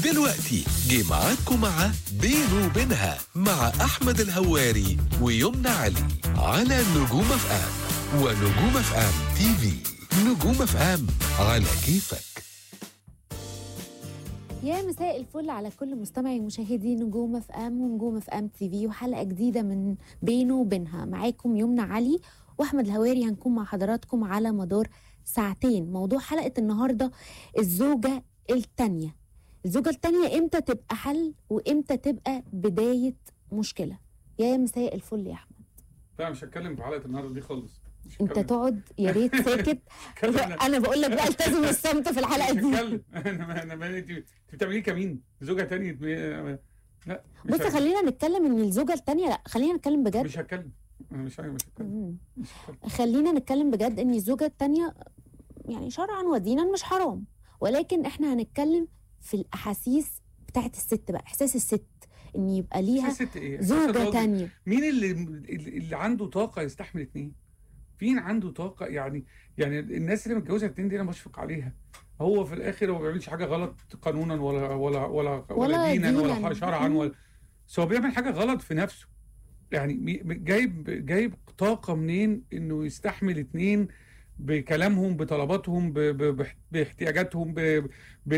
دلوقتي جه ميعادكم مع بينه وبينها مع أحمد الهواري ويمنى علي على نجوم اف ام ونجوم اف ام تي في نجوم اف ام على كيفك يا مساء الفل على كل مستمعي مشاهدي نجوم اف ام ونجوم اف ام تي في وحلقه جديده من بينه وبينها معاكم يمنى علي واحمد الهواري هنكون مع حضراتكم على مدار ساعتين موضوع حلقه النهارده الزوجه التانيه الزوجه التانيه امتى تبقى حل وامتى تبقى بدايه مشكله يا مساء الفل يا احمد لا مش هتكلم في حلقه النهارده دي خالص مش انت هتكلم. تقعد يا ريت ساكت هتكلم أنا. انا بقول لك بقى التزم الصمت في الحلقه مش دي هتكلم انا انا ما انت انت بتعمليه كمين زوجها تاني لا مش بص هت- خلينا نتكلم ان الزوجه التانيه لا خلينا نتكلم بجد مش هتكلم انا مش مش هتكلم مم. مش هتكلم خلينا نتكلم بجد ان الزوجه التانية يعني شرعا ودينا مش حرام ولكن احنا هنتكلم في الاحاسيس بتاعت الست بقى احساس الست ان يبقى ليها ست ايه إحساس زوجه الراجل. تانية مين اللي اللي عنده طاقه يستحمل اتنين مين عنده طاقه يعني يعني الناس اللي متجوزه اتنين دي انا بشفق عليها هو في الاخر هو ما بيعملش حاجه غلط قانونا ولا ولا ولا ولا ولا دينا ديناً. ولا شرعا مم. ولا بس هو بيعمل حاجه غلط في نفسه يعني مي- جايب جايب طاقه منين انه يستحمل اتنين بكلامهم بطلباتهم ب- ب- باح- باحتياجاتهم ب- ب-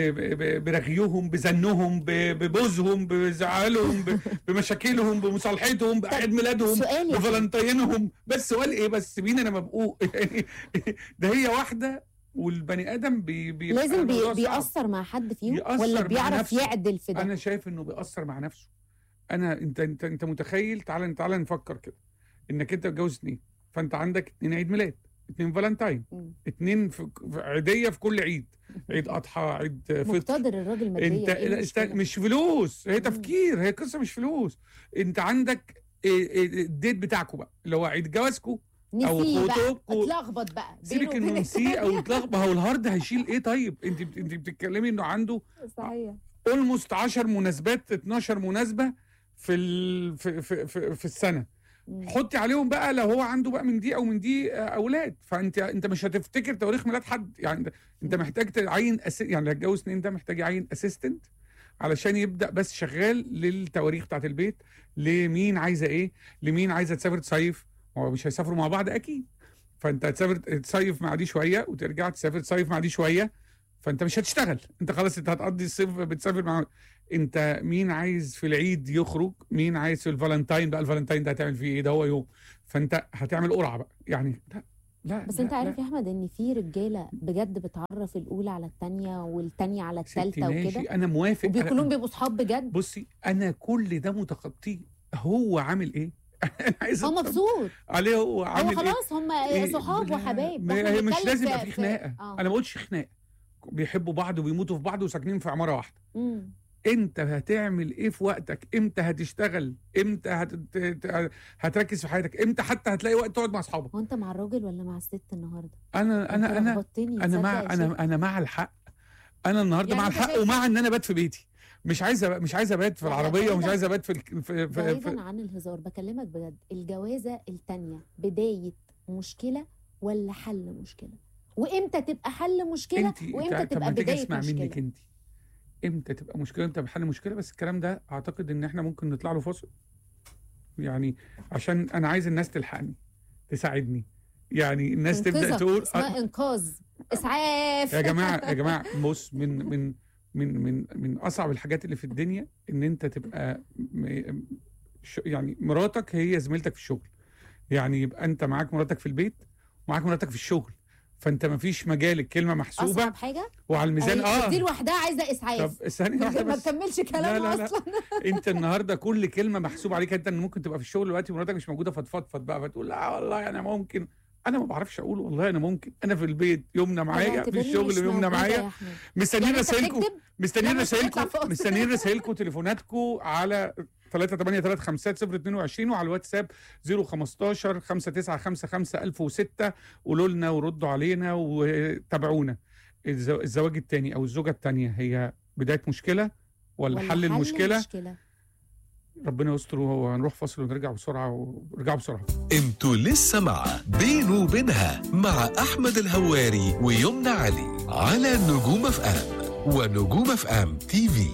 ب- برغيهم بزنهم ب- ببوزهم بزعلهم ب- بمشاكلهم بمصالحتهم بعيد ميلادهم سؤال يا أحمد. بفالنتينهم بس سؤال ايه بس مين انا مبقوق يعني ده هي واحده والبني ادم بي بي لازم بي الموضوع صعب. بيأثر مع حد فيهم بيأثر ولا مع بيعرف نفسه. يعدل في ده انا شايف انه بيأثر مع نفسه انا انت انت انت متخيل تعال تعال نفكر كده انك انت متجوز اتنين فانت عندك اتنين عيد ميلاد اتنين فالنتاين مم. اتنين في في عيديه في كل عيد عيد اضحى عيد فطر مقتدر الراجل ماديا انت إيه لا، المشكلة؟ است- مش فلوس هي تفكير هي قصه مش فلوس انت عندك إيه إيه الديت بتاعكم بقى اللي هو عيد جوازكم او نسيه بقى خطوبكم اتلخبط بقى سيبك بينه انه وبين نسيه او التانية. يتلخبط ما هو الهارد هيشيل ايه طيب انت بت- انت بتتكلمي انه عنده صحيح اولموست 10 مناسبات 12 مناسبه في ال... في, في, في, في السنه مم. حطي عليهم بقى لو هو عنده بقى من دي او من دي آه، اولاد فانت انت مش هتفتكر تواريخ ميلاد حد يعني ده- انت محتاج تعين أس... يعني اللي هتجوز اتنين ده محتاج يعين اسيستنت علشان يبدا بس شغال للتواريخ بتاعت البيت لمين عايزه ايه لمين عايزه تسافر تصيف ما هو مش هيسافروا مع بعض اكيد فانت هتسافر تصيف مع دي شويه وترجع تسافر تصيف مع دي شويه فانت مش هتشتغل انت خلاص انت هتقضي الصيف بتسافر مع انت مين عايز في العيد يخرج مين عايز في الفالنتاين بقى الفالنتاين ده هتعمل فيه ايه ده هو يوم فانت هتعمل قرعه بقى يعني لا لا بس لا انت عارف لا. يا احمد ان في رجاله بجد بتعرف الاولى على الثانيه والثانيه على ستي الثالثه ماشي وكده انا موافق وبي- أنا- كلهم بيبقوا صحاب بجد بصي انا كل ده متخطيه هو عامل ايه انا عايز هو أطمن مبسوط عليه هو هو عامل ايه خلاص هم إيه؟ صحاب لا، وحبايب ما احنا هي مش بنتكلم لازم في- يبقى في خناقه اه انا ما قلتش خناقه بيحبوا بعض وبيموتوا في بعض وساكنين في عماره واحده مم. انت هتعمل ايه في وقتك امتى هتشتغل امتى هت... ت- هتركز في حياتك امتى حتى هتلاقي وقت تقعد مع اصحابك هو انت مع الراجل ولا مع الست النهارده؟ انا انت انا انا لخبطتني، انا تصدق مع يا شيخ؟ انا انا مع الحق انا النهارده يعني مع انت الحق شايف- ومع ان انا بات في بيتي مش عايز أب- مش عايز ابات في لا، العربيه ومش بعيداً- عايز ابات في ال- في, في, في بعيدا عن الهزار بكلمك بجد الجوازه الثانيه بدايه مشكله ولا حل مشكله؟ وامتى تبقى حل مشكله انت وامتى طب تبقى ما تيجي بدايه اسمع منك مشكله؟ انت امتى تبقى مشكله امتى بحل مشكله بس الكلام ده اعتقد ان احنا ممكن نطلع له فاصل يعني عشان انا عايز الناس تلحقني تساعدني يعني الناس تبدا انقذك. تقول اسمها انقاذ اسعاف يا جماعه يا جماعه بص من من من من من اصعب الحاجات اللي في الدنيا ان انت تبقى م- ش- يعني مراتك هي زميلتك في الشغل يعني يبقى انت معاك مراتك في البيت ومعاك مراتك في الشغل فانت ما فيش مجال الكلمه محسوبه اصعب حاجه وعلى الميزان أي- دي اه لوحدها عايزه اسعاف طب ثانيه واحده ما بس تكملش لا كلام لا لا. اصلا انت النهارده كل كلمه محسوب عليك انت ان ممكن تبقى في الشغل دلوقتي مراتك مش موجوده فتفضفض بقى فتقول لا والله انا ممكن انا ما بعرفش اقول والله انا ممكن انا في البيت يومنا معايا في اعتبرني مش الشغل يومنا موجودة معايا يا أحمد. مستنيين يعني انت رسائلكم بتكتب مستنيين لا، مش هيطلع رسائلكم فاصل. مستنيين رسائلكم تليفوناتكم على 3835022 وعلى الواتساب 015 5955 1006 قولوا لنا وردوا علينا وتابعونا الزو- الزواج الثاني او الزوجه الثانيه هي بدايه مشكله ولا, ولا حل المشكله مشكلة. ربنا يستر وهنروح فاصل ونرجع بسرعه ورجعوا بسرعه انتوا لسه مع بينه وبينها مع احمد الهواري ويمنى علي على نجوم اف ام ونجوم اف ام تي في